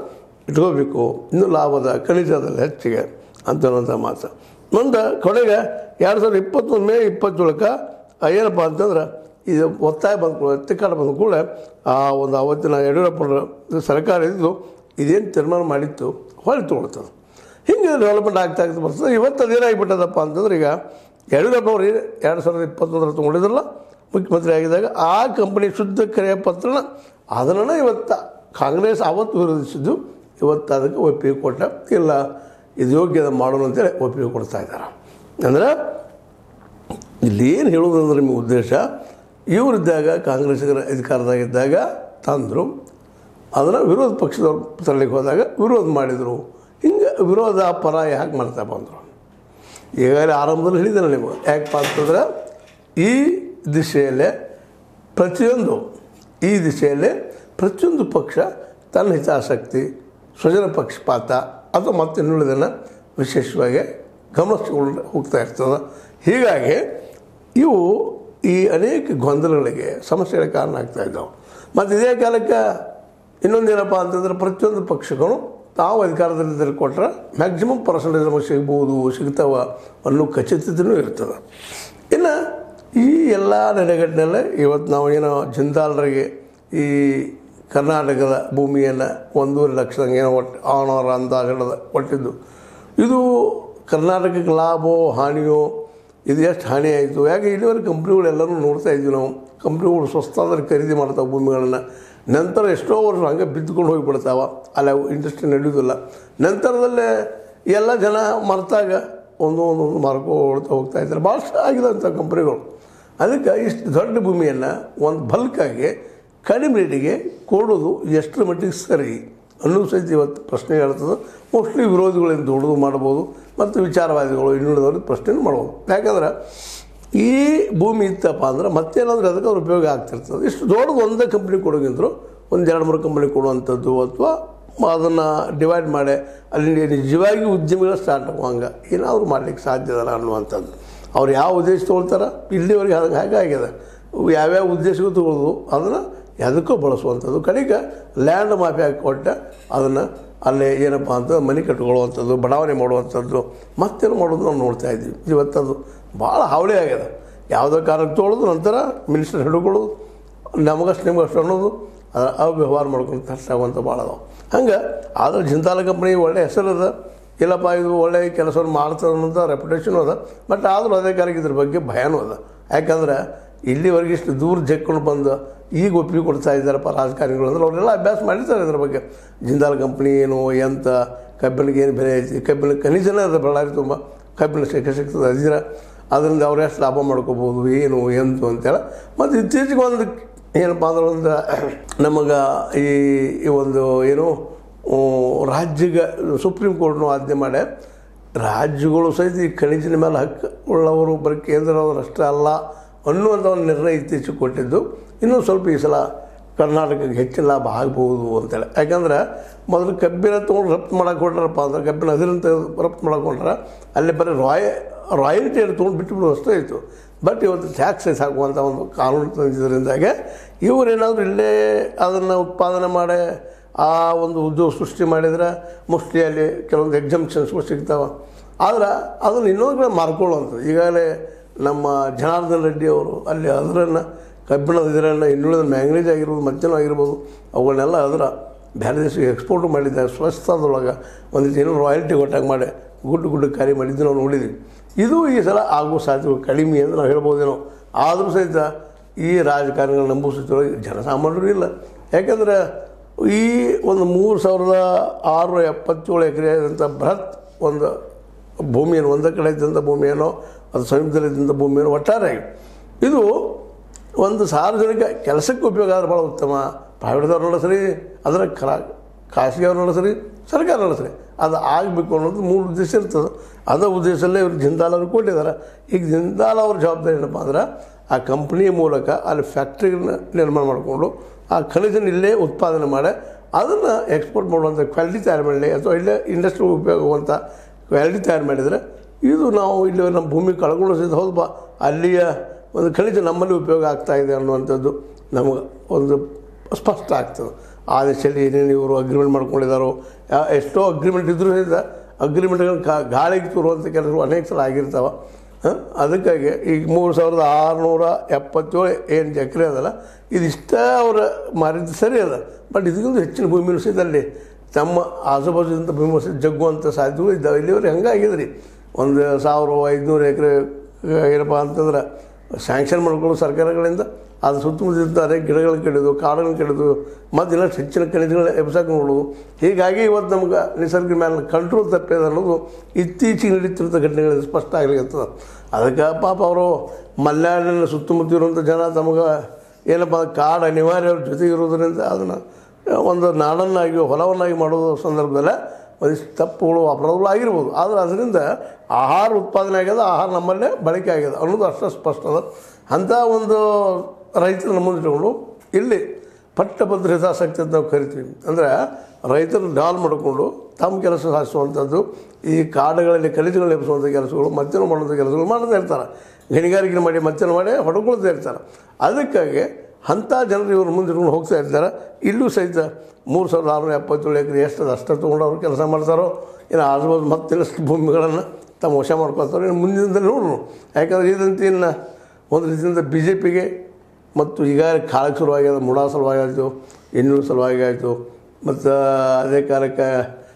ಇಟ್ಕೋಬೇಕು ಇನ್ನೂ ಲಾಭದ ಖನಿಜದಲ್ಲಿ ಹೆಚ್ಚಿಗೆ ಅಂತನ್ನುವಂಥ ಮಾತು ಮುಂದೆ ಕಡೆಗೆ ಎರಡು ಸಾವಿರದ ಇಪ್ಪತ್ತೊಂದು ಮೇ ಇಪ್ಪತ್ತೇಳಕ್ಕೆ ಏನಪ್ಪ ಅಂತಂದ್ರೆ ಇದು ಒತ್ತಾಯ ಬಂದ ಕೂಡ ತಿಕ್ಕಾಟ ಬಂದ ಕೂಡ ಆ ಒಂದು ಅವತ್ತಿನ ಯಡಿಯೂರಪ್ಪನ ಸರ್ಕಾರ ಇದ್ದು ಇದೇನು ತೀರ್ಮಾನ ಮಾಡಿತ್ತು ಹೊಳೆ ತೊಗೊಳ್ತದೆ ಹಿಂಗೆ ಡೆವಲಪ್ಮೆಂಟ್ ಆಗ್ತಾ ಆಗ್ತಾ ಬರ್ತದೆ ಇವತ್ತು ಅದೇನಾಗಿಬಿಟ್ಟದಪ್ಪ ಅಂತಂದ್ರೆ ಈಗ ಯಡಿಯೂರಪ್ಪನವ್ರು ಎರಡು ಸಾವಿರದ ಇಪ್ಪತ್ತೊಂದರ ತೊಗೊಂಡಿದ್ರಲ್ಲ ಮುಖ್ಯಮಂತ್ರಿ ಆಗಿದ್ದಾಗ ಆ ಕಂಪನಿ ಶುದ್ಧ ಕ್ರಿಯ ಪತ್ರನ ಅದನ್ನು ಇವತ್ತು ಕಾಂಗ್ರೆಸ್ ಆವತ್ತು ವಿರೋಧಿಸಿದ್ದು ಇವತ್ತು ಅದಕ್ಕೆ ಒಪ್ಪಿಗೆ ಕೊಟ್ಟ ಇಲ್ಲ ಇದು ಯೋಗ್ಯದ ಮಾಡೋಣ ಅಂತೇಳಿ ಒಪ್ಪಿಗೆ ಕೊಡ್ತಾ ಇದ್ದಾರೆ ಅಂದ್ರೆ ಇಲ್ಲಿ ಏನು ಹೇಳೋದು ಅಂದ್ರೆ ನಿಮ್ಮ ಉದ್ದೇಶ ಇವರಿದ್ದಾಗ ಕಾಂಗ್ರೆಸ್ಸಿಗರ ಅಧಿಕಾರದಾಗಿದ್ದಾಗ ತಂದರು ಅದನ್ನು ವಿರೋಧ ಪಕ್ಷದವ್ರು ತರಲಿಕ್ಕೆ ಹೋದಾಗ ವಿರೋಧ ಮಾಡಿದರು ಹಿಂಗೆ ವಿರೋಧ ಪರ ಯಾಕೆ ಮಾಡ್ತಾ ಬಂದರು ಈಗಾಗಲೇ ಆರಂಭದಲ್ಲಿ ಹೇಳಿದ್ದೇನೆ ನಿಮಗೆ ಯಾಕಪ್ಪ ಅಂತಂದ್ರೆ ಈ ದಿಶೆಯಲ್ಲೇ ಪ್ರತಿಯೊಂದು ಈ ದಿಶೆಯಲ್ಲೇ ಪ್ರತಿಯೊಂದು ಪಕ್ಷ ತನ್ನ ಹಿತಾಸಕ್ತಿ ಸ್ವಜನ ಪಕ್ಷಪಾತ ಅಥವಾ ಮತ್ತೆ ಇನ್ನುಳಿದನ್ನು ವಿಶೇಷವಾಗಿ ಗಮನಿಸಿಕೊಂಡು ಹೋಗ್ತಾ ಇರ್ತದೆ ಹೀಗಾಗಿ ಇವು ಈ ಅನೇಕ ಗೊಂದಲಗಳಿಗೆ ಸಮಸ್ಯೆಗಳಿಗೆ ಕಾರಣ ಆಗ್ತಾ ಇದ್ದಾವೆ ಮತ್ತು ಇದೇ ಕಾಲಕ್ಕೆ ಇನ್ನೊಂದೇನಪ್ಪ ಅಂತಂದ್ರೆ ಪ್ರತಿಯೊಂದು ಪಕ್ಷಗಳು ತಾವು ಅಧಿಕಾರದಲ್ಲಿ ಕೊಟ್ಟರೆ ಮ್ಯಾಕ್ಸಿಮಮ್ ಪರ್ಸೆಂಟೇಜ್ ನಮಗೆ ಸಿಗ್ಬೋದು ಸಿಗ್ತಾವ ಅನ್ನೋ ಖಚಿತತೆಯೂ ಇರ್ತದೆ ಇನ್ನು ಈ ಎಲ್ಲ ನೆಲೆಗಟ್ಟಿನಲ್ಲೇ ಇವತ್ತು ನಾವು ಏನೋ ಜಿಂದಾಲ್ರಿಗೆ ಈ ಕರ್ನಾಟಕದ ಭೂಮಿಯನ್ನು ಒಂದೂವರೆ ಲಕ್ಷದಂಗೆ ಏನೋ ಒಟ್ಟು ಆನವರ ಅಂದಾಜದ ಕೊಟ್ಟಿದ್ದು ಇದು ಕರ್ನಾಟಕಕ್ಕೆ ಲಾಭೋ ಹಾನಿಯೋ ಇದು ಎಷ್ಟು ಹಾನಿ ಆಯಿತು ಯಾಕೆ ಇಲ್ಲಿವರೆಗೆ ಕಂಪ್ನಿಗಳೆಲ್ಲರೂ ನೋಡ್ತಾ ಇದ್ವಿ ನಾವು ಕಂಪ್ನಿಗಳು ಸ್ವಸ್ತಾದ್ರೆ ಖರೀದಿ ಮಾಡ್ತಾವೆ ಭೂಮಿಗಳನ್ನು ನಂತರ ಎಷ್ಟೋ ವರ್ಷ ಹಂಗೆ ಬಿದ್ದುಕೊಂಡು ಹೋಗಿಬಿಡ್ತಾವ ಅಲ್ಲಿ ಅವು ಇಂಡಸ್ಟ್ರಿ ನಡೆಯೋದಿಲ್ಲ ನಂತರದಲ್ಲೇ ಎಲ್ಲ ಜನ ಮರ್ತಾಗ ಒಂದು ಒಂದೊಂದು ಮಾರ್ಕೊಳ್ತಾ ಹೋಗ್ತಾ ಇದ್ದಾರೆ ಭಾಳಷ್ಟು ಆಗಿದೆ ಅಂಥ ಕಂಪ್ನಿಗಳು ಅದಕ್ಕೆ ಇಷ್ಟು ದೊಡ್ಡ ಭೂಮಿಯನ್ನು ಒಂದು ಬಲ್ಕಾಗಿ ಕಡಿಮೆ ರೇಟಿಗೆ ಕೊಡೋದು ಎಷ್ಟರ ಮಟ್ಟಿಗೆ ಸರಿ ಅನ್ನೋ ಸಹಿತ ಇವತ್ತು ಪ್ರಶ್ನೆ ಹೇಳ್ತದೆ ಮೋಸ್ಟ್ಲಿ ವಿರೋಧಿಗಳಿಂದ ದೊಡ್ಡದು ಮಾಡ್ಬೋದು ಮತ್ತು ವಿಚಾರವಾದಿಗಳು ಇನ್ನುಳಿದವ್ರಿಗೆ ಪ್ರಶ್ನೆ ಮಾಡ್ಬೋದು ಯಾಕಂದ್ರೆ ಈ ಭೂಮಿ ಇತ್ತಪ್ಪ ಅಂದ್ರೆ ಮತ್ತೇನಾದರೂ ಅದಕ್ಕೆ ಅವ್ರ ಉಪಯೋಗ ಆಗ್ತಿರ್ತದೆ ಇಷ್ಟು ದೊಡ್ಡದು ಒಂದೇ ಕಂಪ್ನಿ ಕೊಡೋಗಿಂದ್ರು ಒಂದು ಎರಡು ಮೂರು ಕಂಪ್ನಿ ಕೊಡುವಂಥದ್ದು ಅಥವಾ ಅದನ್ನು ಡಿವೈಡ್ ಮಾಡಿ ಅಲ್ಲಿ ನಿಜವಾಗಿ ಉದ್ಯಮಿಗಳು ಸ್ಟಾರ್ಟ್ ಆಗುವಂಗೆ ಏನಾದರೂ ಮಾಡ್ಲಿಕ್ಕೆ ಸಾಧ್ಯ ಇದಲ್ಲ ಅನ್ನುವಂಥದ್ದು ಅವ್ರು ಯಾವ ಉದ್ದೇಶ ತೊಗೊಳ್ತಾರೆ ಇಲ್ಲಿವರೆಗೆ ಹಾಗೆ ಹಾಗೆ ಆಗಿದೆ ಯಾವ್ಯಾವ ಉದ್ದೇಶಕ್ಕೂ ತೊಗೊಳ್ಳೋದು ಅದನ್ನು ಯಾವುದಕ್ಕೂ ಬಳಸುವಂಥದ್ದು ಕಡೆಗೆ ಲ್ಯಾಂಡ್ ಮಾಫಿ ಹಾಕಿ ಕೊಟ್ಟೆ ಅದನ್ನು ಅಲ್ಲೇ ಏನಪ್ಪ ಅಂತ ಮನೆ ಕಟ್ಕೊಳ್ಳುವಂಥದ್ದು ಬಡಾವಣೆ ಮಾಡುವಂಥದ್ದು ಮತ್ತೇನು ಮಾಡೋದು ನಾವು ನೋಡ್ತಾ ಇದ್ದೀವಿ ಇವತ್ತದು ಭಾಳ ಹಾವಳಿ ಆಗಿದೆ ಯಾವುದೋ ಕಾರಣಕ್ಕೆ ತೊಗೊಳ್ಳೋದು ನಂತರ ಮಿನಿಸ್ಟರ್ ಹಿಡ್ಕೊಳ್ಳೋದು ನಮಗಷ್ಟು ನಿಮಗಷ್ಟು ಅನ್ನೋದು ಅದು ಅವು ವ್ಯವಹಾರ ಮಾಡ್ಕೊಂಡು ಕಷ್ಟ ಆಗುವಂಥ ಭಾಳ ಅದಾವೆ ಹಂಗೆ ಆದ್ರೆ ಜಿಂತಾಲ ಕಂಪ್ನಿ ಒಳ್ಳೆ ಹೆಸರದ ಇಲ್ಲಪ್ಪ ಇದು ಒಳ್ಳೆ ಕೆಲಸವನ್ನು ಮಾಡ್ತದೆ ಅನ್ನೋಂಥ ರೆಪ್ಯುಟೇಷನು ಅದ ಬಟ್ ಆದರೂ ಅದೇ ಕಾಲಕ್ಕೆ ಇದ್ರ ಬಗ್ಗೆ ಭಯನೂ ಅದ ಯಾಕಂದ್ರೆ ಇಲ್ಲಿವರೆಗೆ ಇಷ್ಟು ದೂರ ಜಕ್ಕೊಂಡು ಬಂದು ಈಗ ಒಪ್ಪಿಗೆ ಕೊಡ್ತಾ ಇದ್ದಾರಪ್ಪ ರಾಜಕಾರಣಿಗಳು ಅಂದ್ರೆ ಅವರೆಲ್ಲ ಅಭ್ಯಾಸ ಮಾಡಿರ್ತಾರೆ ಇದ್ರ ಬಗ್ಗೆ ಜಿಂದಾಲ್ ಕಂಪ್ನಿ ಏನು ಎಂತ ಕಬ್ಬಿಣಿಗೆ ಏನು ಬೆಲೆ ಐತಿ ಕಬ್ಬಿಣ ಖನಿಜನೇ ಅದ ಬಳ್ಳಾರಿ ತುಂಬ ಕಬ್ಬಿಣ ಸಿಕ್ಕ ಸಿಗ್ತದೆ ಅದಿರ ಅದರಿಂದ ಅವ್ರು ಎಷ್ಟು ಲಾಭ ಮಾಡ್ಕೋಬೋದು ಏನು ಎಂತು ಅಂತೇಳಿ ಮತ್ತು ಇತ್ತೀಚೆಗೆ ಒಂದು ಏನಪ್ಪ ಅಂದ್ರೆ ಒಂದು ನಮಗೆ ಈ ಈ ಒಂದು ಏನು ಆ, ರಾಜ್ಯಗ ಸುಪ್ರೀಂ ಕೋರ್ಟ್ನು ಆಜ್ಞೆ ಮಾಡಿ ರಾಜ್ಯಗಳು ಸಹಿತ ಈ ಖನಿಜಿನ ಮೇಲೆ ಹಕ್ಕು ಉಳ್ಳವರು ಬರೀ ಕೇಂದ್ರದವರು ಅಷ್ಟೇ ಅಲ್ಲ ಅನ್ನುವಂಥ ಒಂದು ನಿರ್ಣಯ ಇತ್ತೀಚೆಗೆ ಕೊಟ್ಟಿದ್ದು ಇನ್ನೂ ಸ್ವಲ್ಪ ಈ ಸಲ ಕರ್ನಾಟಕಕ್ಕೆ ಹೆಚ್ಚಿನ ಲಾಭ ಆಗ್ಬೋದು ಅಂತೇಳಿ ಯಾಕಂದ್ರೆ ಮೊದಲು ಕಬ್ಬಿನ ತೊಗೊಂಡು ರಫ್ತು ಮಾಡಕ್ಕೆ ಹೊಟ್ರಪ್ಪ ಅಂದ್ರೆ ಕಬ್ಬಿನ ಅದರಿಂದ ರಫ್ತು ಮಾಡಕ್ಕೆ ಹೊಂಟ್ರೆ ಅಲ್ಲಿ ಬರೀ ರಾಯ ರಾಯಲ್ಟಿ ತೊಗೊಂಡು ಬಿಟ್ಟುಬಿಡು ಅಷ್ಟೇ ಇತ್ತು ಬಟ್ ಇವತ್ತು ಟ್ಯಾಕ್ಸಸ್ ಹಾಕುವಂಥ ಒಂದು ಕಾನೂನು ತಂದಿದ್ದರಿಂದಾಗೆ ಇವರೇನಾದರೂ ಇಲ್ಲೇ ಅದನ್ನು ಉತ್ಪಾದನೆ ಮಾಡಿ ಆ ಒಂದು ಉದ್ಯೋಗ ಸೃಷ್ಟಿ ಮಾಡಿದ್ರೆ ಮೋಸ್ಟ್ಲಿ ಅಲ್ಲಿ ಕೆಲವೊಂದು ಎಕ್ಸಮ್ಷನ್ಸ್ಗಳು ಸಿಗ್ತಾವೆ ಆದ್ರೆ ಅದನ್ನು ಇನ್ನೊಂದು ಕಡೆ ಮಾರ್ಕೊಳ್ಳುವಂಥದ್ದು ಈಗಾಗಲೇ ನಮ್ಮ ಜನಾರ್ದನ್ ರೆಡ್ಡಿ ಅವರು ಅಲ್ಲಿ ಅದರನ್ನು ಕಬ್ಬಿಣದ ಇದರನ್ನು ಇನ್ನುಳಿದ ಮ್ಯಾಂಗ್ನೀಸ್ ಆಗಿರ್ಬೋದು ಮತ್ತೇನೋ ಆಗಿರ್ಬೋದು ಅವುಗಳನ್ನೆಲ್ಲ ಅದರ ಬೇರೆ ದೇಶಕ್ಕೆ ಎಕ್ಸ್ಪೋರ್ಟ್ ಮಾಡಿದ್ದಾರೆ ಸ್ವಸ್ಥದೊಳಗೆ ಒಂದಿಷ್ಟು ಏನೋ ರಾಯಲ್ಟಿ ಕೊಟ್ಟಾಗ ಮಾಡಿ ಗುಡ್ಡು ಗುಡ್ಡು ಕಾರ್ಯ ಮಾಡಿದ್ದು ನಾವು ನೋಡಿದ್ವಿ ಇದು ಈ ಸಲ ಆಗುವ ಸಾಧ್ಯತೆ ಕಡಿಮೆ ಅಂತ ನಾವು ಹೇಳ್ಬೋದೇನೋ ಆದರೂ ಸಹಿತ ಈ ರಾಜಕಾರಣಿಗಳನ್ನ ನಂಬಿಸೋದ್ರೊಳಗೆ ಜನಸಾಮಾನ್ಯರು ಇಲ್ಲ ಯಾಕಂದರೆ ಈ ಒಂದು ಮೂರು ಸಾವಿರದ ಆರುನೂರ ಎಪ್ಪತ್ತೇಳು ಎಕರೆ ಆದಂಥ ಬೃಹತ್ ಒಂದು ಭೂಮಿಯನ್ನು ಒಂದೇ ಕಡೆ ಇದ್ದಂಥ ಭೂಮಿಯೇನೋ ಅದು ಸಮೀಪದಲ್ಲಿದ್ದಂಥ ಭೂಮಿಯೇನೋ ಒಟ್ಟಾರೆ ಇದು ಒಂದು ಸಾರ್ವಜನಿಕ ಕೆಲಸಕ್ಕೆ ಉಪಯೋಗ ಆದ್ರೆ ಭಾಳ ಉತ್ತಮ ಪ್ರೈವೇಟ್ದವ್ರು ನಡೆಸ್ರಿ ಅದರ ಕರ ಖಾಸಗಿಯವ್ರು ನಡೆಸ್ರಿ ಸರ್ಕಾರ ನಡೆಸ್ರಿ ಅದು ಆಗಬೇಕು ಅನ್ನೋದು ಮೂಲ ಉದ್ದೇಶ ಇರ್ತದೆ ಅದೇ ಉದ್ದೇಶದಲ್ಲೇ ಇವರು ಜಿಂದಾಲ್ ಅವ್ರು ಕೊಟ್ಟಿದ್ದಾರೆ ಈಗ ಜಿಂದಾಲ್ ಅವ್ರ ಜವಾಬ್ದಾರಿ ಏನಪ್ಪ ಅಂದ್ರೆ ಆ ಕಂಪ್ನಿ ಮೂಲಕ ಅಲ್ಲಿ ಫ್ಯಾಕ್ಟ್ರಿಗಳನ್ನ ನಿರ್ಮಾಣ ಮಾಡಿಕೊಂಡು ಆ ಖನಿಜನ ಇಲ್ಲೇ ಉತ್ಪಾದನೆ ಮಾಡಿ ಅದನ್ನು ಎಕ್ಸ್ಪೋರ್ಟ್ ಮಾಡುವಂಥ ಕ್ವಾಲಿಟಿ ತಯಾರು ಮಾಡಲಿ ಅಥವಾ ಇಲ್ಲೇ ಇಂಡಸ್ಟ್ರಿ ಉಪಯೋಗ ಆಗುವಂಥ ಕ್ವಾಲಿಟಿ ತಯಾರು ಮಾಡಿದರೆ ಇದು ನಾವು ಇಲ್ಲಿ ನಮ್ಮ ಭೂಮಿ ಕಳ್ಕೊಳ್ಳೋ ಸಹಿತ ಹೌದು ಬಾ ಅಲ್ಲಿಯ ಒಂದು ಖನಿಜ ನಮ್ಮಲ್ಲಿ ಉಪಯೋಗ ಆಗ್ತಾ ಇದೆ ಅನ್ನುವಂಥದ್ದು ನಮಗೆ ಒಂದು ಸ್ಪಷ್ಟ ಆಗ್ತದೆ ಆದೇಶದಲ್ಲಿ ಏನೇನು ಇವರು ಅಗ್ರಿಮೆಂಟ್ ಮಾಡ್ಕೊಂಡಿದ್ದಾರೋ ಯಾ- ಎಷ್ಟೋ ಅಗ್ರಿಮೆಂಟ್ ಇದ್ರೂ ಸಹಿತ ಅಗ್ರಿಮೆಂಟ್ಗಳನ್ನ ಕಾ ಗಾಳಿಗೆ ತೂರುವಂಥ ಕೆಲಸಗಳು ಅನೇಕ ಸಲ ಆಗಿರ್ತಾವೆ ಹಾಂ ಅದಕ್ಕಾಗಿ ಈಗ ಮೂರು ಸಾವಿರದ ಆರುನೂರ ಎಪ್ಪತ್ತೇಳು ಏನು ಎಕರೆ ಅದಲ್ಲ ಇದಿಷ್ಟ ಅವರ ಮಾರಿದ್ದು ಸರಿ ಅದ ಬಟ್ ಇದಕ್ಕಿಂತ ಹೆಚ್ಚಿನ ಭೂಮಿ ಸಹಿತ ಅಲ್ಲಿ ತಮ್ಮ ಆಜುಬಾಜುದಂಥ ಭೂಮಿ ಸಹಿತ ಜಗ್ಗುವಂಥ ಸಾಧ್ಯತೆಗಳು ಇದ್ದಾವೆ ಇಲ್ಲಿವರೆಗೆ ಹಂಗಾಗಿದೆ ರೀ ಒಂದು ಸಾವಿರ ಐದುನೂರು ಎಕರೆ ಏನಪ್ಪ ಅಂತಂದ್ರೆ ಸ್ಯಾಂಕ್ಷನ್ ಮಾಡ್ಕೊಳ್ಳೋ ಸರ್ಕಾರಗಳಿಂದ ಅದು ಸುತ್ತಮುತ್ತಿದ್ದಾರೆ ಗಿಡಗಳು ಕೆಡೋದು ಕಾಡುಗಳು ಕೆಡೋದು ಮತ್ತು ಇನ್ನಷ್ಟು ಹೆಚ್ಚಿನ ಖನಿಜಗಳನ್ನ ಎಬ್ಸಕ್ಕೆ ನೋಡೋದು ಹೀಗಾಗಿ ಇವತ್ತು ನಮ್ಗೆ ನಿಸರ್ಗ ಮೇಲೆ ಕಂಟ್ರೋಲ್ ತಪ್ಪಿದೆ ಅನ್ನೋದು ಇತ್ತೀಚೆಗೆ ನಡೀತಿರುವಂಥ ಘಟನೆಗಳಿಂದ ಸ್ಪಷ್ಟ ಆಗಲಿಕ್ಕೆ ಅದಕ್ಕೆ ಪಾಪ ಅವರು ಮಲ್ನಾಡಿನ ಸುತ್ತಮುತ್ತ ಇರುವಂಥ ಜನ ತಮಗೆ ಏನಪ್ಪ ಕಾಡು ಅನಿವಾರ್ಯ ಅವ್ರ ಜೊತೆಗೆ ಇರೋದ್ರಿಂದ ಅದನ್ನು ಒಂದು ನಾಡನ್ನಾಗಿ ಹೊಲವನ್ನಾಗಿ ಮಾಡೋದು ಸಂದರ್ಭದಲ್ಲಿ ಒಂದಿಷ್ಟು ತಪ್ಪುಗಳು ಅಪರಾಧಗಳು ಆಗಿರ್ಬೋದು ಆದರೆ ಅದರಿಂದ ಆಹಾರ ಉತ್ಪಾದನೆ ಆಗ್ಯದ ಆಹಾರ ನಮ್ಮಲ್ಲೇ ಬಳಕೆ ಆಗ್ಯದ ಅನ್ನೋದು ಅಷ್ಟು ಸ್ಪಷ್ಟ ಅದ ಅಂಥ ಒಂದು ರೈತರನ್ನ ಮುಂದಿಟ್ಕೊಂಡು ಇಲ್ಲಿ ಪಟ್ಟಭದ್ರ ಹಿತಾಸಕ್ತಿ ಅಂತ ನಾವು ಕರಿತೀವಿ ಅಂದರೆ ರೈತರು ಡಾಲ್ ಮಾಡಿಕೊಂಡು ತಮ್ಮ ಕೆಲಸ ಸಾಧಿಸುವಂಥದ್ದು ಈ ಕಾಡುಗಳಲ್ಲಿ ಖನಿಜಗಳು ಎಬ್ಬಿಸುವಂಥ ಕೆಲಸಗಳು ಮತ್ತೇನು ಮಾಡುವಂಥ ಕೆಲಸಗಳು ಮಾಡ್ತಾ ಇರ್ತಾರೆ ಗಣಿಗಾರಿಕೆ ಮಾಡಿ ಮತ್ತೇನು ಮಾಡಿ ಹೊಡ್ಕೊಳ್ತಾ ಇರ್ತಾರೆ ಅದಕ್ಕಾಗಿ ಅಂಥ ಜನರು ಇವರು ಮುಂದಿಟ್ಕೊಂಡು ಹೋಗ್ತಾ ಇದ್ದಾರೆ ಇಲ್ಲೂ ಸಹಿತ ಮೂರು ಸಾವಿರದ ಆರುನೂರ ಎಪ್ಪತ್ತೇಳು ಎಕರೆ ಎಷ್ಟು ಅಷ್ಟು ತೊಗೊಂಡು ಅವ್ರು ಕೆಲಸ ಮಾಡ್ತಾರೋ ಇನ್ನು ಆಜುಬಾಜು ಮತ್ತಿನ್ನಷ್ಟು ಭೂಮಿಗಳನ್ನು ತಮ್ಮ ವಶ ಮಾಡ್ಕೊಳ್ತಾರೋ ಇನ್ನು ಮುಂದಿನ ನೋಡ್ರು ಯಾಕಂದ್ರೆ ಇದಂತ ಇನ್ನು ಒಂದು ರೀತಿಯಿಂದ ಬಿ ಜೆ ಪಿಗೆ ಮತ್ತು ಈಗ ಕಾಳಕ್ಕೆ ಶುರುವಾಗ್ಯದ ಮುಡಾ ಸಲುವಾಗಿ ಆಯಿತು ಇನ್ನೂರು ಸಲುವಾಗಿ ಆಯಿತು ಮತ್ತು ಅದೇ ಕಾಲಕ್ಕೆ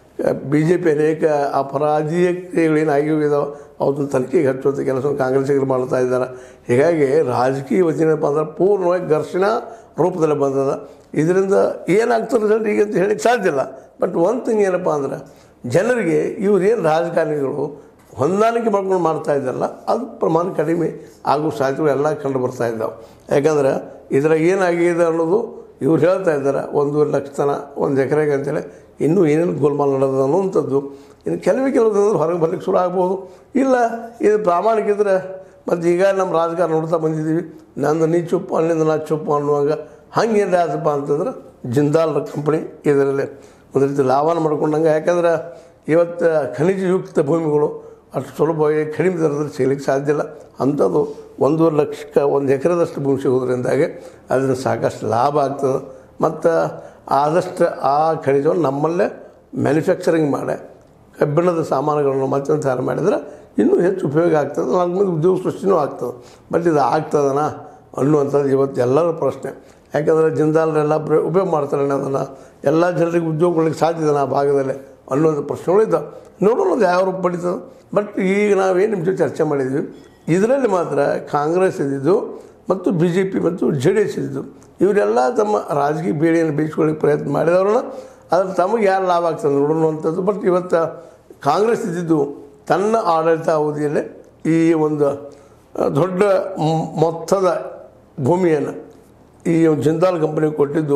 ಬಿ ಜೆ ಪಿ ಅನೇಕ ಅಪರಾಧೀಯ ಕ್ರಿಯೆಗಳೇನು ಆಗಿ ಹೋಗಿದಾವೆ ಅವತ್ತು ತನಿಖೆಗೆ ಹಚ್ಚುವಂಥ ಕೆಲಸವನ್ನು ಕಾಂಗ್ರೆಸ್ಸಿಗರು ಮಾಡ್ತಾ ಇದ್ದಾರೆ ಹೀಗಾಗಿ ರಾಜಕೀಯ ವಚನಪ್ಪ ಅಂದ್ರೆ ಪೂರ್ಣವಾಗಿ ಘರ್ಷಣಾ ರೂಪದಲ್ಲಿ ಬಂದದ ಇದರಿಂದ ಏನಾಗ್ತದೆ ರಿಸಲ್ಟ್ ಈಗ ಅಂತ ಹೇಳಿಕ್ಕೆ ಸಾಧ್ಯ ಇಲ್ಲ ಬಟ್ ಒಂದು ಥಿಂಗ್ ಏನಪ್ಪ ಅಂದ್ರೆ ಜನರಿಗೆ ಇವ್ರೇನು ರಾಜಕಾರಣಿಗಳು ಹೊಂದಾಣಿಕೆ ಮಾಡ್ಕೊಂಡು ಮಾಡ್ತಾ ಇದ್ದಾರಲ್ಲ ಅದು ಪ್ರಮಾಣ ಕಡಿಮೆ ಆಗೋ ಸಾಧ್ಯತೆಗಳು ಎಲ್ಲ ಕಂಡು ಬರ್ತಾ ಇದ್ದಾವೆ ಯಾಕಂದ್ರೆ ಇದ್ರಾಗ ಏನಾಗಿದೆ ಅನ್ನೋದು ಇವ್ರು ಹೇಳ್ತಾ ಇದ್ದಾರೆ ಒಂದೂವರೆ ಲಕ್ಷ ತನ ಒಂದು ಎಕರೆಗೆ ಅಂತೇಳಿ ಇನ್ನೂ ಏನೇನು ಗೋಲ್ಮಾಲ್ ನಡೆದ ಅನ್ನುವಂಥದ್ದು ಇನ್ನು ಕೆಲವೇ ಕೆಲವು ಹೊರಗೆ ಬರ್ಲಿಕ್ಕೆ ಶುರು ಆಗ್ಬೋದು ಇಲ್ಲ ಇದು ಪ್ರಾಮಾಣಿಕ ಇದ್ರೆ ಮತ್ತು ಈಗ ನಮ್ಮ ರಾಜಕಾರಣ ನೋಡ್ತಾ ಬಂದಿದ್ದೀವಿ ನಂದು ನೀ ಚುಪ್ಪು ಅಲ್ಲಿಂದ ನಾ ಚುಪ್ಪು ಅನ್ನುವಾಗ ಹಂಗೇನು ಆಯ್ತಪ್ಪ ಅಂತಂದ್ರೆ ಜಿಂದಾಲ್ ಕಂಪ್ನಿ ಇದರಲ್ಲಿ ಒಂದು ರೀತಿ ಲಾಭನ ಮಾಡ್ಕೊಂಡಂಗೆ ಯಾಕಂದ್ರೆ ಇವತ್ತು ಖನಿಜಯುಕ್ತ ಭೂಮಿಗಳು ಅಷ್ಟು ಸುಲಭವಾಗಿ ಕಡಿಮೆ ದರದಲ್ಲಿ ಸಿಗ್ಲಿಕ್ಕೆ ಸಾಧ್ಯ ಇಲ್ಲ ಅಂಥದ್ದು ಒಂದೂವರೆ ಲಕ್ಷಕ್ಕೆ ಒಂದು ಎಕರೆದಷ್ಟು ಭೂಮಿ ಸಿಗೋದ್ರಿಂದಾಗೆ ಅದರಿಂದ ಸಾಕಷ್ಟು ಲಾಭ ಆಗ್ತದೆ ಮತ್ತು ಆದಷ್ಟು ಆ ಖನಿಜವನ್ನು ನಮ್ಮಲ್ಲೇ ಮ್ಯಾನುಫ್ಯಾಕ್ಚರಿಂಗ್ ಮಾಡಿ ಕಬ್ಬಿಣದ ಸಾಮಾನುಗಳನ್ನು ಮತ್ತೊಂದು ತಯಾರು ಮಾಡಿದ್ರೆ ಇನ್ನೂ ಹೆಚ್ಚು ಉಪಯೋಗ ಆಗ್ತದೆ ನಾಲ್ಕು ಮಂದಿ ಉದ್ಯೋಗ ಸೃಷ್ಟಿನೂ ಆಗ್ತದೆ ಬಟ್ ಇದು ಆಗ್ತದನಾ ಅನ್ನುವಂಥದ್ದು ಇವತ್ತು ಎಲ್ಲರ ಪ್ರಶ್ನೆ ಯಾಕಂದರೆ ಜಿಂದಾಲ್ರೆಲ್ಲ ಪ್ರ- ಉಪಯೋಗ ಮಾಡ್ತಾರೆ ಅದನ್ನು ಎಲ್ಲ ಜನರಿಗೆ ಉದ್ಯೋಗ ಕೊಡಲಿಕ್ಕೆ ಸಾಧ್ಯ ಆ ಭಾಗದಲ್ಲಿ ಅನ್ನೋದು ಪ್ರಶ್ನೆಗಳು ಇದ್ದಾವೆ ನೋಡೋಣ ಅದು ಯಾವ ರೂಪ ಪಡಿತದೆ ಬಟ್ ಈಗ ನಾವೇನು ನಿಮ್ಮ ಜೊತೆ ಚರ್ಚೆ ಮಾಡಿದ್ವಿ ಇದರಲ್ಲಿ ಮಾತ್ರ ಕಾಂಗ್ರೆಸ್ ಇದ್ದಿದ್ದು ಮತ್ತು ಬಿ ಜೆ ಪಿ ಮತ್ತು ಜೆ ಡಿ ಎಸ್ ಇದ್ದಿದ್ದು ಇವರೆಲ್ಲ ತಮ್ಮ ರಾಜಕೀಯ ಬೇಡಿಯನ್ನು ಬೀಳ್ಸ್ಕೊಳ್ಳಿಕ್ಕೆ ಪ್ರಯತ್ನ ಮಾಡಿದವ್ರನ್ನ ಅದ್ರ ತಮಗೆ ಯಾರು ಲಾಭ ಆಗ್ತದೆ ನೋಡೋಣ ಅಂಥದ್ದು ಬಟ್ ಇವತ್ತು ಕಾಂಗ್ರೆಸ್ ಇದ್ದಿದ್ದು ತನ್ನ ಆಡಳಿತ ಅವಧಿಯಲ್ಲೇ ಈ ಒಂದು ಆ, ದೊಡ್ಡ ಮ್- ಮೊತ್ತದ ಭೂಮಿಯನ್ನು ಈ ಒಂದು ಜಿಂದಾಲ್ ಕಂಪನಿಗೆ ಕೊಟ್ಟಿದ್ದು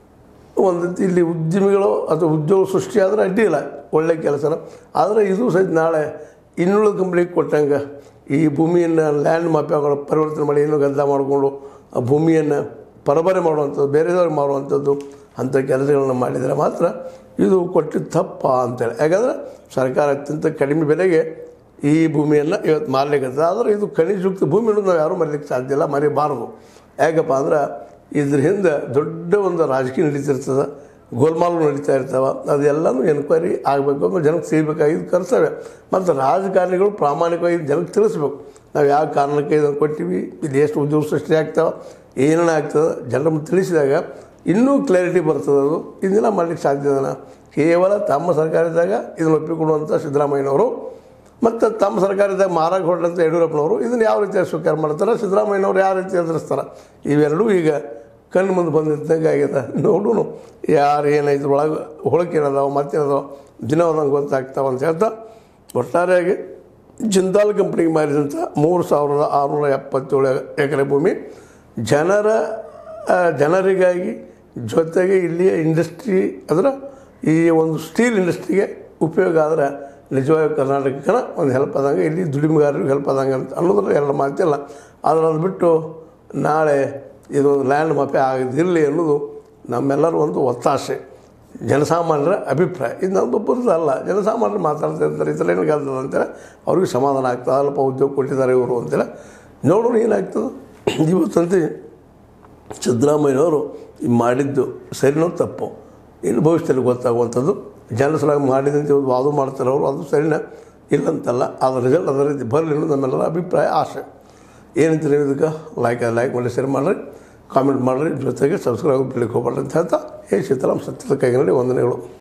ಒಂದು ರೀತಿ ಇಲ್ಲಿ ಉದ್ಯಮಿಗಳು ಅಥವಾ ಉದ್ಯೋಗ ಸೃಷ್ಟಿ ಆದರೆ ಅಡ್ಡಿ ಇಲ್ಲ ಒಳ್ಳೆಯ ಕೆಲಸನ ಆದರೆ ಇದು ಸಹಿತ ನಾಳೆ ಇನ್ನುಳಿದ ಕಂಪ್ನಿಗೆ ಕೊಟ್ಟಂಗೆ ಈ ಭೂಮಿಯನ್ನು ಲ್ಯಾಂಡ್ ಮಾಫಿಯಾಗಳು ಪರಿವರ್ತನೆ ಮಾಡಿ ಇನ್ನೂ ಗದ್ದ ಮಾಡಿಕೊಂಡು ಆ ಭೂಮಿಯನ್ನು ಪರಬರೆ ಮಾಡುವಂಥದ್ದು ಬೇರೆದವ್ರಿಗೆ ಮಾರುವಂಥದ್ದು ಅಂಥ ಕೆಲಸಗಳನ್ನ ಮಾಡಿದರೆ ಮಾತ್ರ ಇದು ಕೊಟ್ಟಿದ್ದು ತಪ್ಪ ಅಂತೇಳಿ ಯಾಕಂದರೆ ಸರ್ಕಾರ ಅತ್ಯಂತ ಕಡಿಮೆ ಬೆಲೆಗೆ ಈ ಭೂಮಿಯನ್ನು ಇವತ್ತು ಮಾರಲಿಕ್ಕೆ ಆದರೆ ಇದು ಖನಿಜಯುಕ್ತ ಭೂಮಿ ಅನ್ನೋದು ನಾವು ಯಾರೂ ಮರೀಲಿಕ್ಕೆ ಸಾಧ್ಯ ಇಲ್ಲ ಮರಿಬಾರದು ಯಾಕಪ್ಪ ಅಂದ್ರೆ ಇದ್ರ ಹಿಂದೆ ದೊಡ್ಡ ಒಂದು ರಾಜಕೀಯ ನಡೀತಿರ್ತದೆ ಗೋಲ್ಮಾಲು ನಡೀತಾ ಇರ್ತಾವೆ ಅದೆಲ್ಲನೂ ಎನ್ಕ್ವೈರಿ ಆಗಬೇಕು ಮತ್ತು ಜನಕ್ಕೆ ಸಿಗಬೇಕಾಗಿದ್ದು ಕರ್ತವ್ಯ ಮತ್ತು ರಾಜಕಾರಣಿಗಳು ಪ್ರಾಮಾಣಿಕವಾಗಿ ಜನಕ್ಕೆ ತಿಳಿಸ್ಬೇಕು ನಾವು ಯಾವ ಕಾರಣಕ್ಕೆ ಇದನ್ನು ಕೊಟ್ಟಿವಿ ಇಲ್ಲಿ ಎಷ್ಟು ಉದ್ಯೋಗ ಸೃಷ್ಟಿ ಆಗ್ತಾವೆ ಏನೇನು ಆಗ್ತದೆ ಜನರ ಮುಂದೆ ತಿಳಿಸಿದಾಗ ಇನ್ನೂ ಕ್ಲಾರಿಟಿ ಬರ್ತದೆ ಅದು ಇದನ್ನೆಲ್ಲ ಮಾಡಲಿಕ್ಕೆ ಸಾಧ್ಯ ಇದನ್ನ ಕೇವಲ ತಮ್ಮ ಸರ್ಕಾರದಾಗ ಇದನ್ನು ಒಪ್ಪಿಕೊಡುವಂಥ ಸಿದ್ದರಾಮಯ್ಯನವರು ಮತ್ತು ತಮ್ಮ ಸರ್ಕಾರದಾಗ ಮಾರಾಗ ಹೊರಟಂಥ ಯಡಿಯೂರಪ್ಪನವರು ಇದನ್ನು ಯಾವ ರೀತಿ ಸ್ವೀಕಾರ ಮಾಡ್ತಾರೆ ಸಿದ್ದರಾಮಯ್ಯನವರು ಯಾವ ರೀತಿ ಎದುರಿಸ್ತಾರೆ ಇವೆರಡೂ ಈಗ ಕಣ್ಣು ಮುಂದೆ ಬಂದಿದ್ದಂಗೆ ಆಗಿದೆ ನೋಡೋಣ ಯಾರು ಏನೈತೆ ಒಳಗೆ ಹೋಳಿಕೆ ಏನದಾವ ಮತ್ತೇನದಾವ ದಿನ ಒಂದೊಂದು ಗೊತ್ತಾಗ್ತಾವ ಅಂತ ಹೇಳ್ತಾ ಒಟ್ಟಾರೆಯಾಗಿ ಜಿಂದಾಲ್ ಕಂಪ್ನಿಗೆ ಮಾರಿದಂಥ ಮೂರು ಸಾವಿರದ ಆರುನೂರ ಎಪ್ಪತ್ತೇಳು ಎಕರೆ ಭೂಮಿ ಜನರ ಆ, ಜನರಿಗಾಗಿ ಜೊತೆಗೆ ಇಲ್ಲಿಯ ಇಂಡಸ್ಟ್ರಿ ಅಂದ್ರೆ ಈ ಒಂದು ಸ್ಟೀಲ್ ಇಂಡಸ್ಟ್ರಿಗೆ ಉಪಯೋಗ ಆದರೆ ನಿಜವಾಗಿ ಕರ್ನಾಟಕಕ್ಕೆ ಒಂದು ಹೆಲ್ಪ್ ಆದಂಗೆ ಇಲ್ಲಿ ದುಡಿಮೆಗಾರರಿಗೆ ಹೆಲ್ಪ್ ಆದಂಗೆ ಅಂತ ಅನ್ನೋದ್ರ ಎಲ್ಲ ಮಾತಿಲ್ಲ ಆದರೆ ಅದು ಬಿಟ್ಟು ನಾಳೆ ಇದೊಂದು ಲ್ಯಾಂಡ್ ಮಾಫಿಯಾ ಆಗದಿರಲಿ ಅನ್ನೋದು ನಮ್ಮೆಲ್ಲರ ಒಂದು ಒತ್ತಾಸೆ ಜನಸಾಮಾನ್ಯರ ಅಭಿಪ್ರಾಯ ಇದು ನಮ್ಮೊಬ್ಬರದ್ದು ಅಲ್ಲ ಜನಸಾಮಾನ್ಯರು ಮಾತಾಡ್ತಾ ಇರ್ತಾರೆ ಈ ಥರ ಏನು ಆಗ್ತದೆ ಅಂತೇಳಿ ಅವ್ರಿಗೆ ಸಮಾಧಾನ ಆಗ್ತದೆ ಅಲ್ಪ ಉದ್ಯೋಗ ಕೊಟ್ಟಿದ್ದಾರೆ ಇವರು ಅಂತೇಳಿ ನೋಡೋಣ ಏನಾಗ್ತದೆ ಇವತ್ತಂತೆ ಸಿದ್ದರಾಮಯ್ಯನವರು ಮಾಡಿದ್ದು ಸರಿನೋ ತಪ್ಪು ಇನ್ನು ಭವಿಷ್ಯದಲ್ಲಿ ಗೊತ್ತಾಗುವಂಥದ್ದು ಜನರ ಸಲುವಾಗಿ ಮಾಡಿದಂತೆ ಇವತ್ತು ಅದು ಮಾಡ್ತಾರೆ ಅವರು ಅದು ಸರಿನಾ ಇಲ್ಲಂತಲ್ಲ ಅದ್ರ ರಿಸಲ್ಟ್ ಅದೇ ರೀತಿ ಬರಲಿ ಅನ್ನೋದು ನಮ್ಮೆಲ್ಲರ ಅಭಿಪ್ರಾಯ ಆಸೆ ಏನಂತೀರಿ ನೀವು ಇದಕ್ಕೆ ಲೈಕ್ ಲೈಕ್ ಮಾಡಿ ಶೇರ್ ಮಾಡಿರಿ ಕಾಮೆಂಟ್ ಮಾಡಿರಿ ಜೊತೆಗೆ ಸಬ್ಸ್ಕ್ರೈಬ್ ಬಿಡ್ಲಿಕ್ಕೆ ಹೋಗ್ಬಾರ್ದು ಅಂತ ಹೇಳ್ತಾ ಹೇ ಸೀತಾರಾಮ್ ಸತ್ಯದ ಕೈಗಳಲ್ಲಿ ವಂದನೆಗಳು